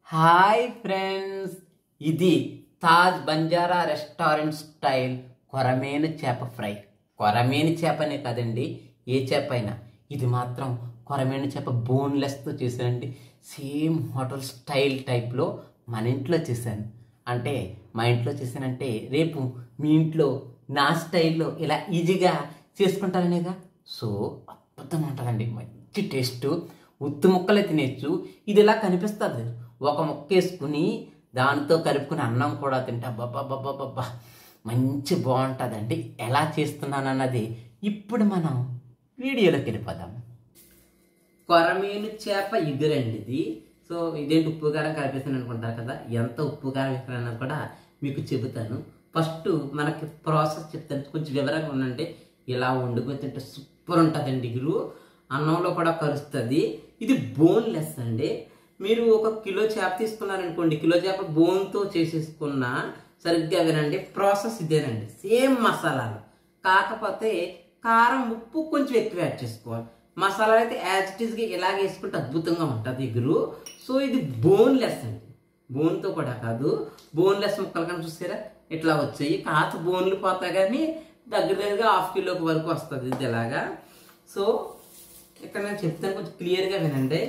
Hi friends ఇది Taj Banjara restaurant style కొరమేను చేప ఫ్రై కొరమేను చేపనే కాదండి ఏ చేప అయినా ఇది మాత్రం కొరమేను చేప బోన్లెస్తో చేశానండి సేమ్ హోటల్ స్టైల్ టైప్లో మన ఇంట్లో చేశాను అంటే మా ఇంట్లో చేశానంటే రేపు మీ ఇంట్లో నా స్టైల్లో ఇలా ఈజీగా చేసుకుంటారనేగా సో అద్భుతంగా ఉంటుందండి మంచి టేస్ట్ ఉత్తు ముక్కలే తినేచ్చు ఇది ఇలా కనిపిస్తుంది ఒక ముక్క వేసుకుని దాంతో కలుపుకుని అన్నం కూడా తింటా బాబా మంచి బాగుంటుందండి ఎలా చేస్తున్నాను అన్నది ఇప్పుడు మనం వీడియోలోకి వెళ్ళిపోదాం కొరమీను చేప ఇగురండి ఇది సో ఇదేంటి ఉప్పు కారం కలిపేసాను అనుకుంటారు కదా ఎంత ఉప్పు కారం వేసానన్నది కూడా మీకు చెబుతాను ఫస్ట్ మనకి ప్రాసెస్ చెప్తాను కొంచెం వివరంగా ఉందంటే ఇలా వండుకొని తింటే సూపర్ ఉంటుందండి ఇగురు అన్నంలో కూడా కలుస్తుంది ఇది బోన్లెస్ అండి మీరు ఒక కిలో చేప తీసుకున్నారనుకోండి కిలో చేప బోన్తో చేసేసుకున్న సరిగ్గా వినండి ప్రాసెస్ ఇదేనండి సేమ్ మసాలాలు కాకపోతే కారం ఉప్పు కొంచెం ఎక్కువ యాడ్ చేసుకోవాలి మసాలా అయితే యాజ్ ఇట్ ఈస్గా ఇలాగ వేసుకుంటే అద్భుతంగా ఉంటుంది ఇగురు సో ఇది బోన్లెస్ అండి బోన్తో కూడా కాదు బోన్లెస్ ముక్కలు కానీ చూసారా ఇట్లా వచ్చాయి కాత బోన్లు పోతాయి కానీ దగ్గర దగ్గరగా హాఫ్ కిలోకి వరకు వస్తుంది ఇది ఇలాగా సో ఇక్కడ నేను చెప్తాను కొంచెం క్లియర్గా వినండి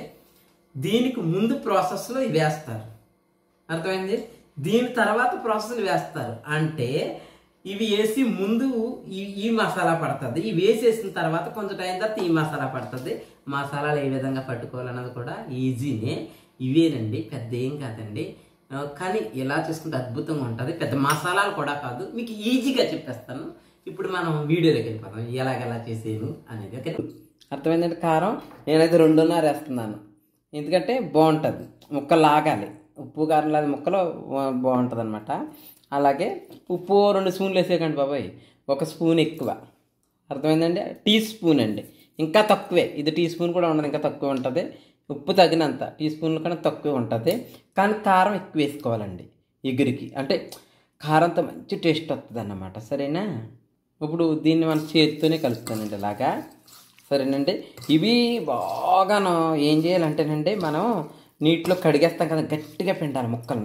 దీనికి ముందు ప్రాసెస్లో ఇవి వేస్తారు అర్థమైంది దీని తర్వాత ప్రాసెస్లు వేస్తారు అంటే ఇవి వేసి ముందు ఈ ఈ మసాలా పడుతుంది ఇవి వేసేసిన తర్వాత కొంచెం టైం తర్వాత ఈ మసాలా పడుతుంది మసాలాలు ఏ విధంగా పట్టుకోవాలన్నది కూడా ఈజీనే ఇవేనండి పెద్ద ఏం కాదండి ఆ, కానీ ఎలా చేసుకుంటే అద్భుతంగా ఉంటుంది పెద్ద మసాలాలు కూడా కాదు మీకు ఈజీగా చెప్పేస్తాను ఇప్పుడు మనం వీడియోలోకి వెళ్ళిపోతాం ఎలాగెలా చేసేను అనేది ఓకే అర్థమైందండి కారం నేనైతే రెండున్నర వేస్తున్నాను ఎందుకంటే బాగుంటుంది ముక్క లాగాలి ఉప్పు కారం లాగా ముక్కలో బాగుంటుంది అనమాట అలాగే ఉప్పు రెండు స్పూన్లు వేసేయకండి బాబాయ్ ఒక స్పూన్ ఎక్కువ అర్థమైందండి టీ స్పూన్ అండి ఇంకా తక్కువే ఇది టీ స్పూన్ కూడా ఉండదు ఇంకా తక్కువ ఉంటుంది ఉప్పు తగినంత టీ స్పూన్ల కన్నా తక్కువ ఉంటుంది కానీ కారం ఎక్కువ వేసుకోవాలండి ఎగురికి అంటే కారంతో మంచి టేస్ట్ వస్తుంది అన్నమాట సరేనా ఇప్పుడు దీన్ని మనం చేతితోనే కలుపుతానండి ఇలాగా సరేనండి ఇవి బాగాను ఏం చేయాలంటేనండి మనం నీటిలో కడిగేస్తాం కదా గట్టిగా పిండాలి ముక్కల్ని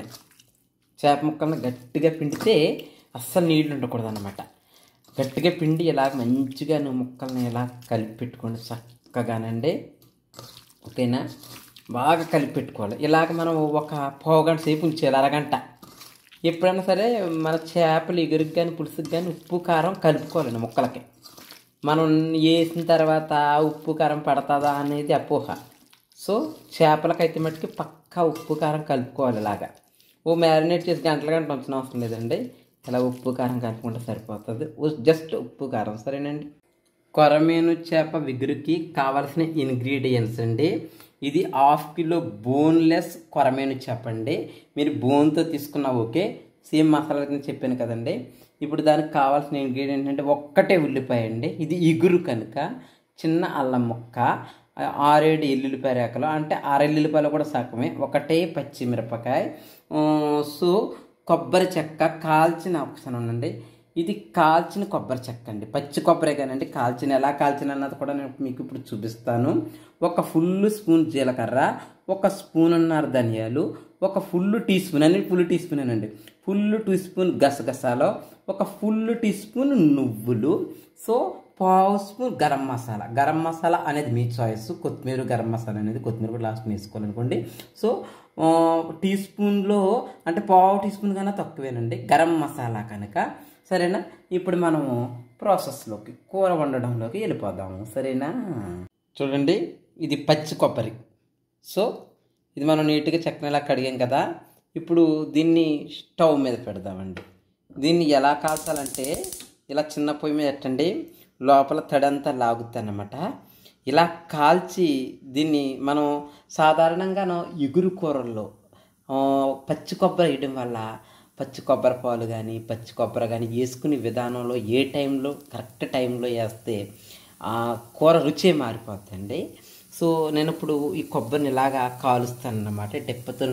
చేప ముక్కల్ని గట్టిగా పిండితే అస్సలు నీళ్ళు ఉండకూడదు అనమాట గట్టిగా పిండి ఇలాగ మంచిగా నువ్వు ముక్కల్ని ఇలా కలిపి పెట్టుకోండి చక్కగానండి ఓకేనా బాగా కలిపి పెట్టుకోవాలి ఇలాగ మనం ఒక పావు గంట సేపు ఉంచేయాలి అరగంట ఎప్పుడైనా సరే మన చేపలు ఎగురికి కానీ పులుసుకి కానీ ఉప్పు కారం కలుపుకోవాలండి ముక్కలకి మనం వేసిన తర్వాత ఉప్పు కారం పడుతుందా అనేది అపోహ సో చేపలకైతే మట్టుకి పక్కా ఉప్పు కారం కలుపుకోవాలి ఇలాగా ఓ మ్యారినేట్ చేసి గంటల గంట ఉంచిన అవసరం లేదండి ఇలా ఉప్పు కారం కలుపుకుంటే సరిపోతుంది జస్ట్ ఉప్పు కారం సరేనండి కొరమేను చేప విగురుకి కావలసిన ఇంగ్రీడియంట్స్ అండి ఇది హాఫ్ కిలో బోన్లెస్ కొరమేను చేప అండి మీరు బోన్తో తీసుకున్నా ఓకే సేమ్ మసాలా కింద చెప్పాను కదండి ఇప్పుడు దానికి కావాల్సిన ఇంగ్రీడియంట్ అంటే ఒక్కటే ఉల్లిపాయ అండి ఇది ఇగురు కనుక చిన్న అల్లం ముక్క ఆరేడు ఎల్లుల్లిపాయ రేకలు అంటే ఆరెల్లుల్లిపాయలు కూడా సగమే ఒకటే పచ్చిమిరపకాయ ఆ, సో కొబ్బరి చెక్క కాల్చిన ఒకసారి ఉండండి ఇది కాల్చిన కొబ్బరి చెక్క అండి పచ్చి కొబ్బరి కానండి కాల్చిన ఎలా కాల్చిన అన్నది కూడా నేను మీకు ఇప్పుడు చూపిస్తాను ఒక ఫుల్ స్పూన్ జీలకర్ర ఒక స్పూన్ అన్నారు ధనియాలు ఒక ఫుల్ టీ స్పూన్ అన్ని ఫుల్ టీ స్పూన్ అండి ఫుల్ టీ స్పూన్ గసగసాలు ఒక ఫుల్ టీ స్పూన్ నువ్వులు సో పావు స్పూన్ గరం మసాలా గరం మసాలా అనేది మీ చాయిస్ కొత్తిమీర గరం మసాలా అనేది కొత్తిమీర కూడా లాస్ట్ వేసుకోవాలనుకోండి సో ఆ, టీ స్పూన్లో అంటే పావు టీ స్పూన్ కన్నా తక్కువేనండి గరం మసాలా కనుక సరేనా ఇప్పుడు మనము ప్రాసెస్లోకి కూర వండడంలోకి వెళ్ళిపోదాము సరేనా చూడండి ఇది పచ్చి కొబ్బరి సో ఇది మనం నీట్గా చక్కనలా కడిగాం కదా ఇప్పుడు దీన్ని స్టవ్ మీద పెడదామండి దీన్ని ఎలా కాల్చాలంటే ఇలా చిన్న పొయ్యి మీద పెట్టండి లోపల తడంతా లాగుద్ది అన్నమాట ఇలా కాల్చి దీన్ని మనం సాధారణంగాను ఇగురు కూరల్లో ఆ, పచ్చి కొబ్బరి వేయడం వల్ల పచ్చి కొబ్బరి పాలు కానీ పచ్చి కొబ్బరి కానీ వేసుకునే విధానంలో ఏ టైంలో కరెక్ట్ టైంలో వేస్తే ఆ కూర రుచే మారిపోతుందండి సో నేను ఇప్పుడు ఈ కొబ్బరిని ఇలాగా కాలుస్తాను అన్నమాట డెప్పతో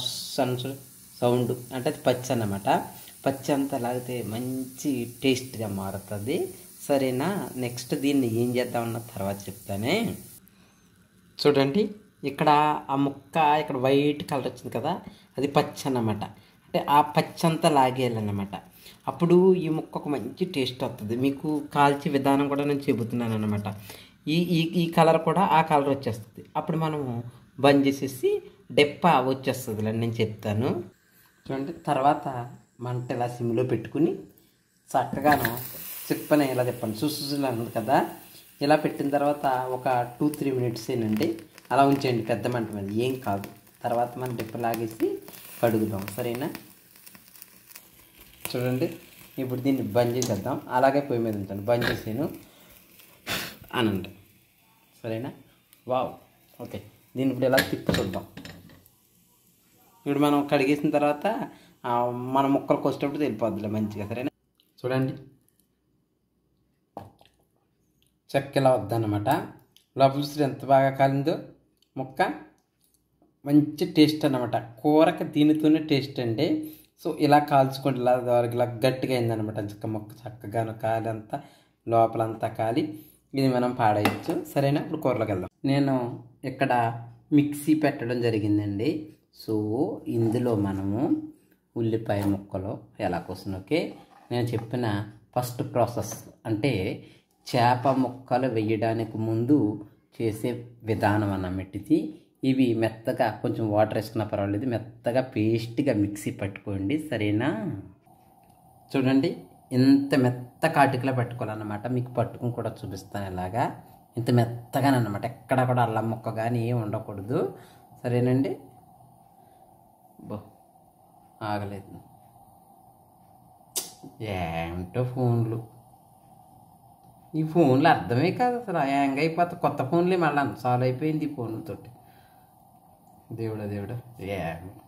సౌండ్ అంటే అది పచ్చి అన్నమాట పచ్చి అంతా లాగితే మంచి టేస్ట్గా మారుతుంది సరేనా నెక్స్ట్ దీన్ని ఏం చేద్దామన్న తర్వాత చెప్తానే చూడండి ఇక్కడ ఆ ముక్క ఇక్కడ వైట్ కలర్ వచ్చింది కదా అది పచ్చ అన్నమాట అంటే ఆ పచ్చంతా లాగేయాలన్నమాట అప్పుడు ఈ ముక్క ఒక మంచి టేస్ట్ వస్తుంది మీకు కాల్చే విధానం కూడా నేను చెబుతున్నాను అనమాట ఈ ఈ ఈ కలర్ కూడా ఆ కలర్ వచ్చేస్తుంది అప్పుడు మనము బంద్ చేసేసి డెప్ప వచ్చేస్తుంది నేను చెప్తాను చూడండి తర్వాత మంట ఇలా సిమ్లో పెట్టుకుని చక్కగాను చిప్పని ఇలా తిప్పండి సుసుసులు అన్నది కదా ఇలా పెట్టిన తర్వాత ఒక టూ త్రీ మినిట్స్ ఏనండి అలా ఉంచేయండి పెద్ద మంట మీద ఏం కాదు తర్వాత మనం డిప్ప లాగేసి కడుగుదాం సరేనా చూడండి ఇప్పుడు దీన్ని బంద్ చేసేద్దాం అలాగే పొయ్యి మీద ఉంచండి బంద్ చేసాను అనండి సరేనా వావ్ ఓకే దీన్ని ఇప్పుడు ఇలా తిప్పి చూద్దాం ఇప్పుడు మనం కడిగేసిన తర్వాత ఆ, మన ముక్కలు కోసేటప్పుడు తెలిపోద్దిలే మంచిగా సరేనా చూడండి చెక్క ఇలా వద్దన్నమాట లోపల చూస్తే ఎంత బాగా కాలిందో ముక్క మంచి టేస్ట్ అన్నమాట కూరకి దీనితోనే టేస్ట్ అండి సో ఇలా కాల్చుకోండి ఇలా ద్వారా ఇలా గట్టిగా అయిందనమాట చక్క ముక్క చక్కగా కాలి అంతా లోపలంతా కాలి ఇది మనం పాడేయచ్చు సరేనా ఇప్పుడు కూరలోకి వెళ్దాం నేను ఇక్కడ మిక్సీ పెట్టడం జరిగిందండి సో ఇందులో మనము ఉల్లిపాయ ముక్కలు ఎలా కోసం ఓకే నేను చెప్పిన ఫస్ట్ ప్రాసెస్ అంటే చేప ముక్కలు వేయడానికి ముందు చేసే విధానం అన్నమాట ఇది ఇవి మెత్తగా కొంచెం వాటర్ వేసుకున్నా పర్వాలేదు మెత్తగా పేస్ట్గా మిక్సీ పట్టుకోండి సరేనా చూడండి ఇంత మెత్త కాటికలో పట్టుకోవాలన్నమాట మీకు పట్టుకుని కూడా చూపిస్తాను ఇలాగా ఇంత మెత్తగానమాట ఎక్కడ కూడా అల్లం ముక్క కానీ ఏం ఉండకూడదు సరేనండి బో ఆగలేదు ఏమిటో ఫోన్లు ఈ ఫోన్లు అర్థమే కాదు అసలు హ్యాంగ్ అయిపోతే కొత్త ఫోన్లే మళ్ళీ సాల్వ్ అయిపోయింది ఈ ఫోన్లతోటి దేవుడా దేవుడా ఏ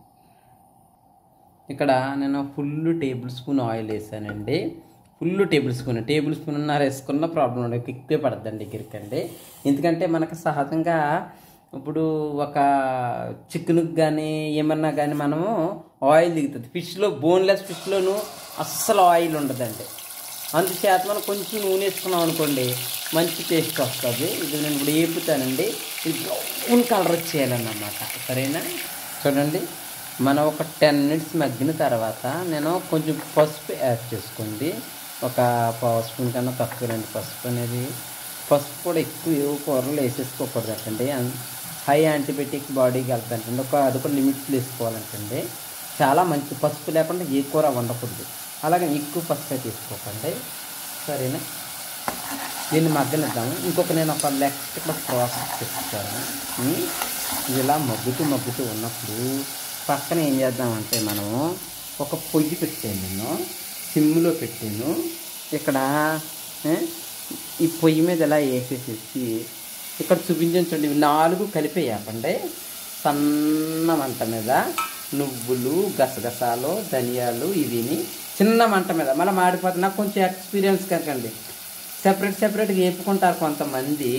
ఇక్కడ నేను ఫుల్ టేబుల్ స్పూన్ ఆయిల్ వేసానండి full tablespoon tablespoon ఉన్నారు వేసుకున్న ప్రాబ్లం ఉండదు క్విక్గా పడద్దండి గిరికండి ఎందుకంటే మనకు సహజంగా ఇప్పుడు ఒక చికెన్కి కానీ ఏమన్నా కానీ మనము ఆయిల్ దిగుతుంది ఫిష్లో బోన్లెస్ ఫిష్లోను అస్సలు ఆయిల్ ఉండదండి అందుచేత మనం కొంచెం నూనె వేసుకున్నాం అనుకోండి మంచి టేస్ట్ వస్తుంది ఇది నేను ఇప్పుడు వేపుతానండి ఇది బ్రౌన్ కలర్ వచ్చేయాలన్నమాట సరేనా చూడండి మనం ఒక టెన్ మినిట్స్ మగ్గిన తర్వాత నేను కొంచెం పసుపు యాడ్ చేసుకోండి ఒక పావు స్పూన్ కన్నా తక్కువనండి పసుపు అనేది పసుపు కూడా ఎక్కువ ఏ కూరలు వేసేసుకోకూడదు అంటండి హై యాంటీబయాటిక్ బాడీకి వెళ్తాంటండి ఒక అది కూడా లిమిట్స్లో వేసుకోవాలంటండి చాలా మంచి పసుపు లేకుండా ఏ కూర వండకూడదు అలాగే ఎక్కువ పసుపు అయితే తీసుకోకండి సరేనా దీన్ని మగ్గనిద్దాము ఇంకొక నేను ఒక నెక్స్ట్ ఇక్కడ ప్రాసెస్ చెప్తాను ఉమ్, ఇది ఇలా మగ్గుతూ మగ్గుతూ ఉన్నప్పుడు పక్కన ఏం చేద్దామంటే మనము ఒక పొయ్యి పెట్టాను నేను సిమ్లో పెట్టాను ఇక్కడ ఏ, ఈ పొయ్యి మీద ఇలా వేసేసేసి ఇక్కడ చూపించండి ఇవి నాలుగు కలిపేయాకండి సన్న మంట మీద నువ్వులు గసగసాలు ధనియాలు ఇవిని చిన్న మంట మీద మళ్ళీ మాడిపోతుంది నాకు కొంచెం ఎక్స్పీరియన్స్ కనుకండి సెపరేట్ సెపరేట్గా వేపుకుంటారు కొంతమంది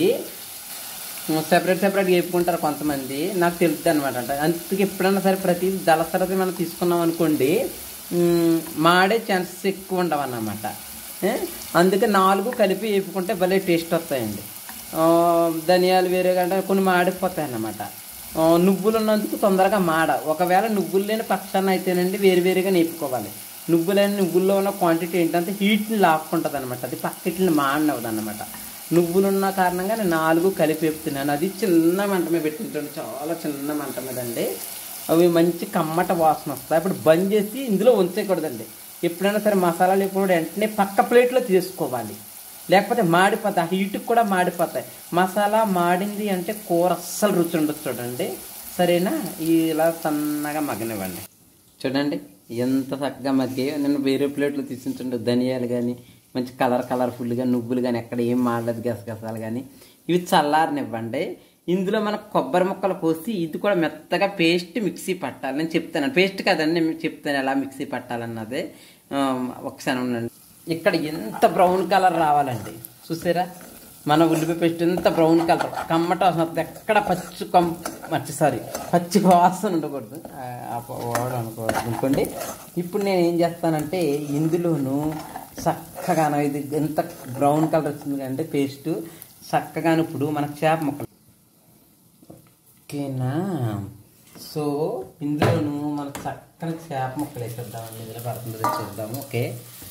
సెపరేట్ సెపరేట్గా వేపుకుంటారు కొంతమంది నాకు తెలుస్తుంది అనమాట అంటే అందుకే ఎప్పుడైనా సరే ప్రతి దళసరది మనం తీసుకున్నాం అనుకోండి మ్, మాడే ఛాన్సెస్ ఎక్కువ ఉండవు అన్నమాట ఏ? అందుకే నాలుగు కలిపి వేపుకుంటే భలే టేస్ట్ వస్తాయండి ఆ, ధనియాలు వేరే కంటే కొన్ని మాడిపోతాయి అన్నమాట ఆ, నువ్వులు ఉన్నందుకు తొందరగా మాడ ఒకవేళ నువ్వులు లేని పక్షాన అయితేనండి వేరు వేరుగా నేపుకోవాలి నువ్వులేని నువ్వుల్లో ఉన్న క్వాంటిటీ ఏంటంటే హీట్ని లాక్కుంటుంది అనమాట అది పక్కటిని మాడినవ్వదు అనమాట నువ్వులు ఉన్న కారణంగా నేను నాలుగు కలిపి వేపుతున్నాను అది చిన్న మంట మీద పెట్టించండి చాలా చిన్న మంట మీద అండి అవి మంచి కమ్మట వాసన వస్తాయి ఇప్పుడు బంద్ చేసి ఇందులో ఉంచేయకూడదండి ఎప్పుడైనా సరే మసాలాలు ఎప్పుడు వెంటనే పక్క ప్లేట్లో తీసుకోవాలి లేకపోతే మాడిపోతాయి ఆ హీట్కి కూడా మాడిపోతాయి మసాలా మాడింది అంటే కూర అస్సలు రుచి ఉండదు చూడండి సరేనా ఇలా సన్నగా మగ్గనివ్వండి చూడండి ఎంత చక్కగా మగ్గాయో నేను వేరే ప్లేట్లో తీసుకుంటుండే ధనియాలు కానీ మంచి కలర్ కలర్ఫుల్గా నువ్వులు కానీ ఎక్కడ ఏం మాడలేదు గసగసాలు కానీ ఇవి చల్లారనివ్వండి ఇందులో మనకు కొబ్బరి ముక్కలు పోసి ఇది కూడా మెత్తగా పేస్ట్ మిక్సీ పట్టాలి నేను చెప్తాను పేస్ట్ కదండి నేను చెప్తాను ఎలా మిక్సీ పట్టాలన్నది ఆ, ఒకసారి ఉండండి ఇక్కడ ఎంత బ్రౌన్ కలర్ రావాలండి చూసారా మన ఉల్లిపాయ పేస్ట్ ఎంత బ్రౌన్ కలర్ కమ్మట వాసన వస్తుంది ఎక్కడ పచ్చి కం మచ్చి సారీ పచ్చి వాసన ఉండకూడదు ఆ, ఆ వాడు అనుకోవద్దు అనుకోండి ఇప్పుడు నేను ఏం చేస్తానంటే ఇందులోను చక్కగాను ఇది ఎంత బ్రౌన్ కలర్ వచ్చింది అంటే పేస్ట్ చక్కగాను ఇప్పుడు మనకు చేప ముక్కలు ఓకేనా సో ఇందులోను మనం చక్కని చేప ముక్కలు వేసేద్దామండి ఇందులో పడుతుందో చూద్దాము ఓకే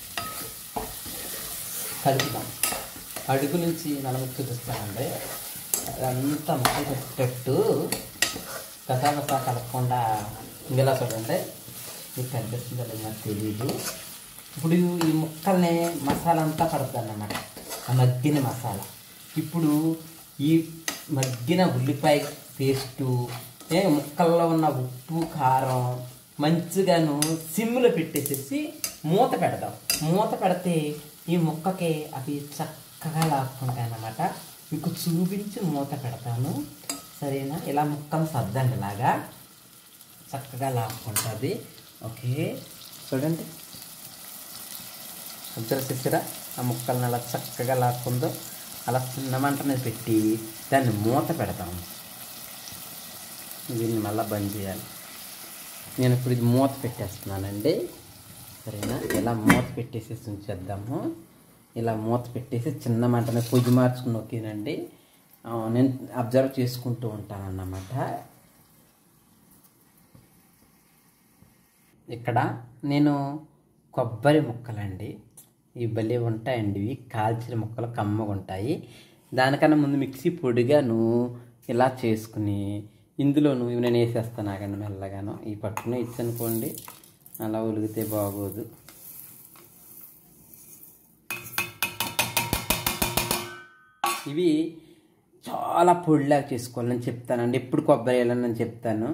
కలుపుదాం అడుగు నుంచి నలుగురు చూపిస్తానండి అదంతా ముక్కలు పెట్టేట్టు కసాగసా కలపకుండా ఇందులో చూడండి మీకు కనిపిస్తుందో లేదో నాకు తెలియదు ఇప్పుడు ఈ ముక్కల్ని మసాలా అంతా పడుతుంది అన్నమాట ఆ మగ్గిన మసాలా ఇప్పుడు ఈ మగ్గిన ఉల్లిపాయ పేస్టు ఏ ముక్కల్లో ఉన్న ఉప్పు కారం మంచిగాను సిమ్లో పెట్టేసేసి మూత పెడదాం మూత పెడితే ఈ ముక్కకి అవి చక్కగా లాక్కుంటాయి అన్నమాట మీకు చూపించి మూత పెడతాను సరేనా ఇలా ముక్కను సర్దండి ఇలాగా చక్కగా లాక్కుంటుంది ఓకే చూడండి అబ్జర్వ్ చేసారా ఆ ముక్కల్ని అలా చక్కగా లాక్కుందో అలా చిన్న మంట మీద పెట్టి దాన్ని మూత పెడతాము దీన్ని మళ్ళీ బంద్ చేయాలి నేను ఇప్పుడు ఇది మూత పెట్టేస్తున్నానండి సరేనా ఇలా మూత పెట్టేసి ఉంచేద్దాము ఇలా మూత పెట్టేసి చిన్న మంట మీద పొయ్యి మార్చుకుని నొక్కినండి ఆ, నేను అబ్జర్వ్ చేసుకుంటూ ఉంటాను అన్నమాట ఇక్కడ నేను కొబ్బరి ముక్కలండి ఇవి భలే ఉంటాయండి ఇవి కాల్చిన ముక్కలు కమ్మగా ఉంటాయి దానికన్నా ముందు మిక్సీ పొడిగాను ఇలా చేసుకుని ఇందులోను ఇవి నేను వేసేస్తాను ఆగండి మెల్లగాను ఈ పట్టున ఇచ్చనుకోండి అలా ఒలిగితే బాగోదు ఇవి చాలా పొడిలాగా చేసుకోవాలని చెప్తానండి ఎప్పుడు కొబ్బరి వేయాలని నేను చెప్తాను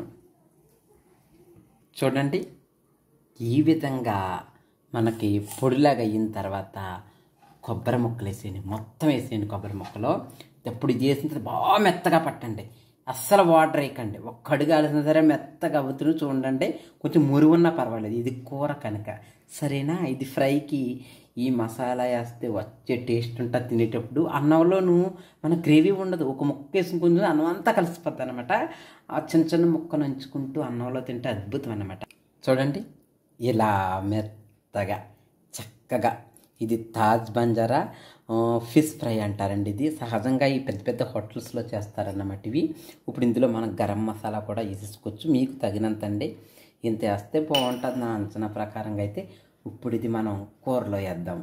చూడండి ఈ విధంగా మనకి పొడిలాగా అయిన తర్వాత కొబ్బరి ముక్కలు వేసేయండి మొత్తం వేసేయండి కొబ్బరి ముక్కలు ఎప్పుడు ఇది చేసిన తర్వాత బాగా మెత్తగా పట్టండి అస్సలు వాటర్ వేయకండి ఒక్క అడుగు ఆడిన సరే మెత్తగా అవుతున్న చూడండి కొంచెం మురుగున్నా పర్వాలేదు ఇది కూర కనుక సరేనా ఇది ఫ్రైకి ఈ మసాలా వేస్తే వచ్చే టేస్ట్ ఉంటుంది తినేటప్పుడు అన్నంలోనూ మన గ్రేవీ ఉండదు ఒక ముక్క వేసుకుని కొంచెం అన్నం అంతా కలిసిపోద్ది అనమాట ఆ చిన్న చిన్న ముక్క నంచుకుంటూ అన్నంలో తింటే అద్భుతం అనమాట చూడండి ఇలా మెత్తగా చక్కగా ఇది తాజ్ బంజారా ఆ, ఫిష్ ఫ్రై అంటారండి ఇది సహజంగా ఈ పెద్ద పెద్ద హోటల్స్లో చేస్తారన్నమాట ఇవి ఇప్పుడు ఇందులో మనం గరం మసాలా కూడా వేసేసుకోవచ్చు మీకు తగినంత అండి ఇంత వేస్తే బాగుంటుంది నా అంచనా ప్రకారంగా అయితే ఇప్పుడు ఇది మనం కూరలో వేద్దాం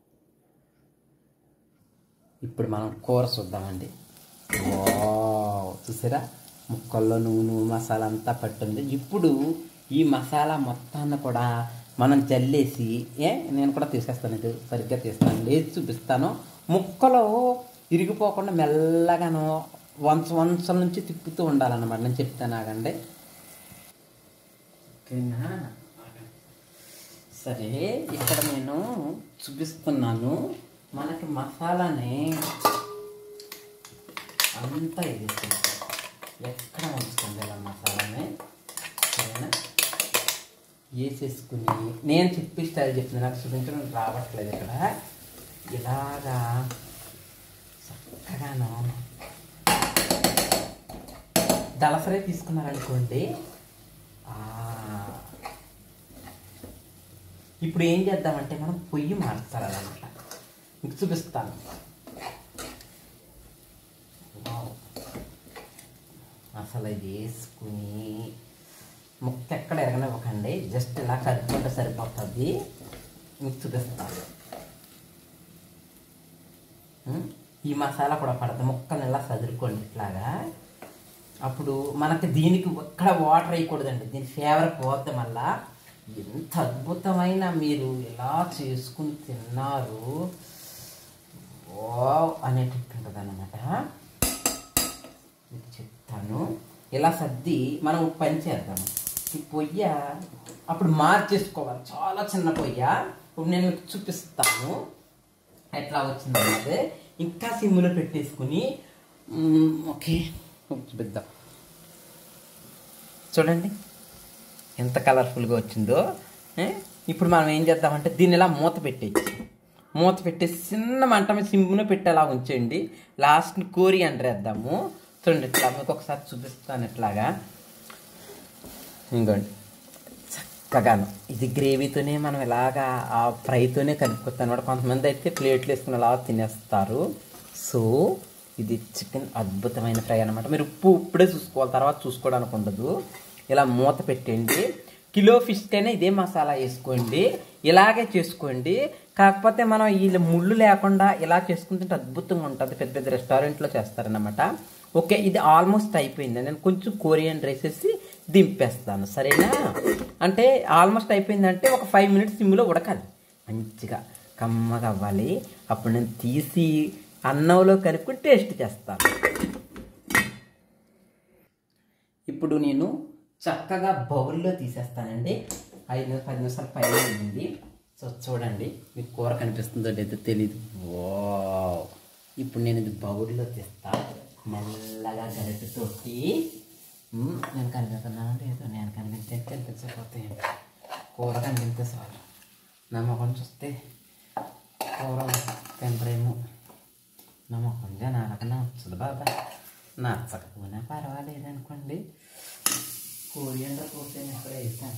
ఇప్పుడు మనం కూర చూద్దామండి వావ్ చూసారా ముక్కల్లో నూనె మసాలా అంతా పట్టుంది ఇప్పుడు ఈ మసాలా మొత్తాన్ని కూడా మనం జల్లేసి ఏ నేను కూడా తీసేస్తాను ఇది సరిగ్గా తీస్తాను లేచి చూపిస్తాను ముక్కలో ఇరిగిపోకుండా మెల్లగాను వంచ వంచల నుంచి తిప్పుతూ ఉండాలన్నమాట నేను చెప్తాను ఆగండి ఓకేనా సరే ఇక్కడ నేను చూపిస్తున్నాను మనకి మసాలాని అంతా ఇది ఎక్కడ ఉంచుతుంది ఇలా మసాలాని సరేనా వేసేసుకుని నేను చెప్పి స్టైల్ చెప్పింది నాకు చూపించడం రావట్లేదు ఇక్కడ ఇలాగా చక్కగాను దళసరే తీసుకున్నారనుకోండి ఆ, ఇప్పుడు ఏం చేద్దామంటే మనం పొయ్యి మార్చాలన్నమాట మీకు చూపిస్తాను వావ్. అసలు ఇది వేసుకుని ముక్క ఎక్కడ ఎరగనివ్వకండి జస్ట్ ఇలా కలుపుకుంటే సరిపోతుంది మీకు చూపిస్తాను ఉం? ఈ మసాలా కూడా పడుతుంది ముక్కలు ఇలా సదురుకోండి ఇట్లాగా అప్పుడు మనకి దీనికి ఎక్కడ వాటర్ వేయకూడదండి దీని ఫేవర్ పోతే మళ్ళా ఎంత అద్భుతమైన మీరు ఇలా చేసుకుని తిన్నారు వావ్ అనేటట్టు ఉంటుంది అనమాట మీకు చెప్తాను ఇలా సర్ది మనం ఒక పని చేద్దాము ఈ పొయ్య అప్పుడు మార్చేసుకోవాలి చాలా చిన్న పొయ్య ఇప్పుడు నేను మీకు చూపిస్తాను ఎట్లా వచ్చిందంటే ఇంకా సిమ్లో పెట్టేసుకుని మ్, ఓకే చూపిద్దాం చూడండి ఎంత కలర్ఫుల్గా వచ్చిందో ఏ? ఇప్పుడు మనం ఏం చేద్దామంటే దీన్ని ఇలా మూత పెట్టేయచ్చు మూత పెట్టేసి చిన్న మంట మీద సిమ్లో పెట్టి అలా ఉంచేయండి లాస్ట్ని కోరి వేద్దాము చూడండి ఇట్లా మీకు ఒకసారి చూపిస్తాను ఇట్లాగా ఇంకోండి చక్కగాను ఇది గ్రేవీతోనే మనం ఇలాగా ఆ ఫ్రైతోనే కలుపుకొస్తాం అనమాట కొంతమంది అయితే ప్లేట్లు వేసుకుని అలా తినేస్తారు సో ఇది చికెన్ అద్భుతమైన ఫ్రై అనమాట మీరు ఉప్పు ఇప్పుడే చూసుకోవాలి తర్వాత చూసుకోవడానికి ఉండదు ఇలా మూత పెట్టండి కిలో ఫిష్కైనా ఇదే మసాలా వేసుకోండి ఇలాగే చేసుకోండి కాకపోతే మనం ఈ ముళ్ళు లేకుండా ఇలా చేసుకుంటుంటే అద్భుతంగా ఉంటుంది పెద్ద పెద్ద రెస్టారెంట్లో చేస్తారనమాట ఓకే ఇది ఆల్మోస్ట్ అయిపోయింది నేను కొంచెం కొరియన్ రైస్ వేసి దింపేస్తాను సరేనా అంటే ఆల్మోస్ట్ అయిపోయిందంటే ఒక ఫైవ్ మినిట్స్ సిమ్లో ఉడకాలి మంచిగా కమ్మగా అవ్వాలి అప్పుడు నేను తీసి అన్నంలో కలుపుకొని టేస్ట్ చేస్తాను ఇప్పుడు నేను చక్కగా బౌల్లో తీసేస్తానండి ఐదు నిమిషాలు పది నిమిషాలు పైన ఉంది సో చూడండి మీకు కూర కనిపిస్తుందో లేదో తెలీదు వావ్ ఇప్పుడు నేను ఇది బౌల్లో తీస్తా మెల్లగా గరిటెతోటి మ్మ్, నేను కనిపిస్తున్నాను లేదు నేను కనిపిస్తే కనిపించకపోతే కూర కనిపిస్తే చాలు నా మొహం చూస్తే కూర తినరేమో నా మొహం జనాలకు నచ్చదు బాబా నచ్చకపోయినా పర్వాలేదు అనుకోండి కోరియండర్ పోతే ఇక్కడ వేసాను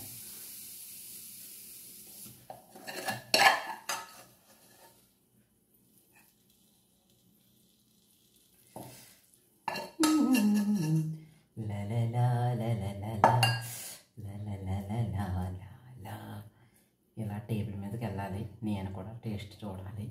లలలా, లలలలా, లలలలలా, లాలా. ఇలా టేబుల్ మీదకి వెళ్ళాలి నేను కూడా టేస్ట్ చూడాలి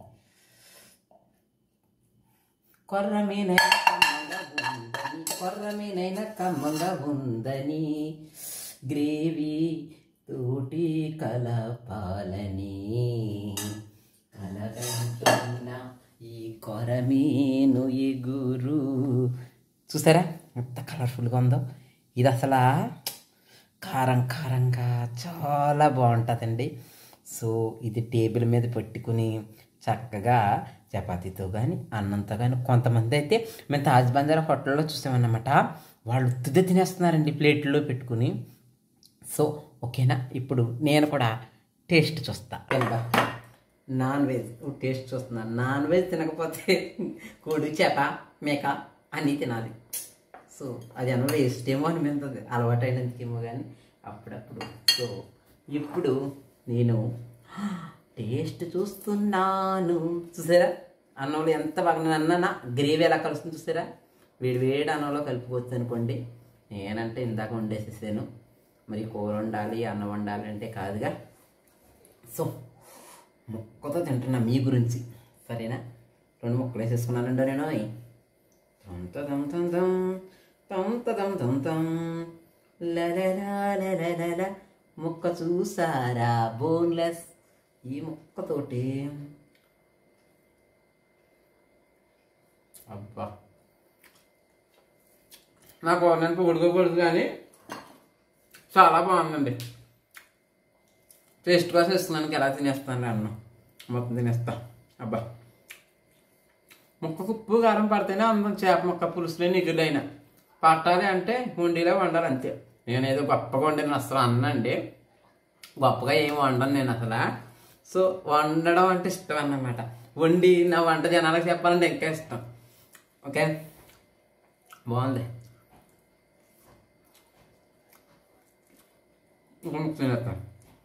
కొర్రమీనైన కమ్మంగా ఉందని కొర్రమీనైన కమ్మంగా ఉందని గ్రేవీ తోటి కలపాలని కలగంటున్న ఈ కొరమీను ఎగురు చూసారా ఎంత కలర్ఫుల్గా ఉందో ఇది అసలు కారం కారంగా చాలా బాగుంటుందండి సో ఇది టేబుల్ మీద పెట్టుకుని చక్కగా చపాతీతో కానీ అన్నంతో కానీ కొంతమంది అయితే మేము తాజ్ బంజారా హోటల్లో చూసామన్నమాట వాళ్ళు ఉత్తుదే తినేస్తున్నారండి ప్లేట్లో పెట్టుకుని సో ఓకేనా ఇప్పుడు నేను కూడా టేస్ట్ చూస్తా ఏంటా నాన్ వెజ్ టేస్ట్ చూస్తున్నాను నాన్ వెజ్ తినకపోతే కోడి చేప మేక అన్నీ తినాలి సో అది అన్న వేస్ట్ ఏమో అనిపించదు అలవాటు అయినందుకేమో కానీ అప్పుడప్పుడు సో ఇప్పుడు నేను టేస్ట్ చూస్తున్నాను చూసారా అన్నంలో ఎంత బాగా అన్న గ్రేవీ ఎలా కలుస్తుంది చూసారా వేడి వేడి అన్నంలో కలుపుకోవచ్చు అనుకోండి నేనంటే ఇందాక వండేసేసాను మరి కూర వండాలి అన్నం వండాలి అంటే కాదుగా సో ముక్కతో తింటున్నా మీ గురించి సరేనా రెండు ముక్కలు వేసేసుకున్నానండి నేను తం తదం తం తం తం తదం తం తం లలలా లలలల. ముక్క చూసారా బోన్లెస్ ఈ ముక్కతోటి అబ్బా నాకు నేను పొగుడుకోకూడదు కానీ చాలా బాగుందండి టేస్ట్ కోసం ఇస్తున్నానికి ఎలా తినేస్తాను అన్నం మొత్తం తినేస్తా అబ్బా ముక్కకు ఉప్పు కారం పడితేనే అందం చేప ముక్క పులుసులే నిగులైన పట్టాలి అంటే హుండీలో వండాలి అంతే నేనేదో గొప్పగా వండిన అసలు అన్నండి గొప్పగా ఏం వండను నేను అసలు సో వండడం అంటే ఇష్టం అన్నమాట వండి నా వంట జనాలకు చెప్పాలంటే ఇంకా ఇష్టం ఓకే బాగుంది ఇంకా ముక్క తినేస్తాను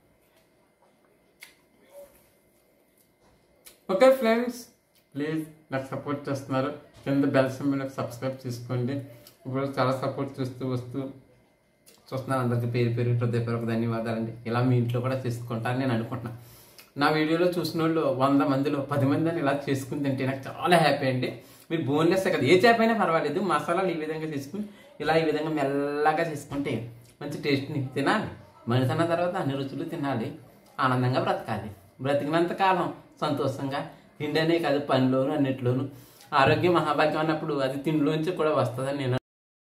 ఓకే ఫ్రెండ్స్ ప్లీజ్ నాకు సపోర్ట్ చేస్తున్నారు కింద బెల్ సింబల్ సబ్స్క్రైబ్ చేసుకోండి ఇప్పుడు చాలా సపోర్ట్ చేస్తూ వస్తూ చూస్తున్నారు అందరికీ పేరు పేరు హృదయపూర్వక ధన్యవాదాలండి ఇలా మీ ఇంట్లో కూడా చేసుకుంటారని నేను అనుకుంటున్నాను నా వీడియోలో చూసిన వాళ్ళు వంద మందిలో పది మంది అని ఇలా చేసుకుని తింటే నాకు చాలా హ్యాపీ అండి మీరు బోన్లెస్ కదా ఏ చేప అయినా పర్వాలేదు మసాలాలు ఈ విధంగా చేసుకుని ఇలా ఈ విధంగా మెల్లగా చేసుకుంటే మంచి టేస్ట్ని తినాలి మనిషి అన్న తర్వాత అన్ని రుచులు తినాలి ఆనందంగా బ్రతకాలి బ్రతికినంత కాలం సంతోషంగా తిండి అనే కాదు పనిలోను అన్నిట్లోనూ ఆరోగ్యం మహాభాగ్యం అన్నప్పుడు అది తిండిలోంచి కూడా వస్తుందని నేను